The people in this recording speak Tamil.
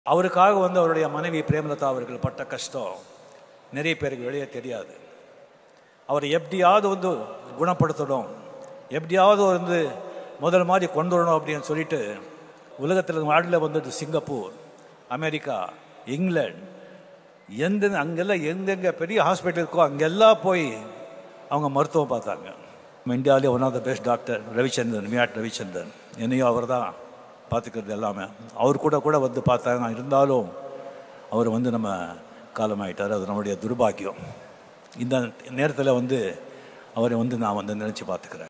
அவருக்காக வந்து அவருடைய மனைவி பிரேமலதா அவர்கள் பட்ட கஷ்டம் நிறைய பேருக்கு வெளியே தெரியாது அவரை எப்படியாவது வந்து குணப்படுத்தணும் எப்படியாவது வந்து முதல் மாதிரி கொண்டு வரணும் அப்படின்னு சொல்லிட்டு உலகத்தில் நாட்டில் வந்துட்டு சிங்கப்பூர் அமெரிக்கா இங்கிலாந்து எந்த அங்கெல்லாம் எங்கெங்கே பெரிய ஹாஸ்பிட்டல் இருக்கோ அங்கெல்லாம் போய் அவங்க மருத்துவம் பார்த்தாங்க நம்ம இந்தியாவிலே one of the best doctor Ravichandran MIOT Ravichandran என்னையும் அவர் தான் பார்த்துக்கிறது எல்லாமே அவர் கூட கூட வந்து பார்த்தாங்க இருந்தாலும் அவர் வந்து நம்ம காலமாயிட்டார் அது நம்முடைய துர்பாக்கியம் இந்த நேரத்தில் வந்து அவரை வந்து நான் வந்து நினச்சி பார்த்துக்கிறேன்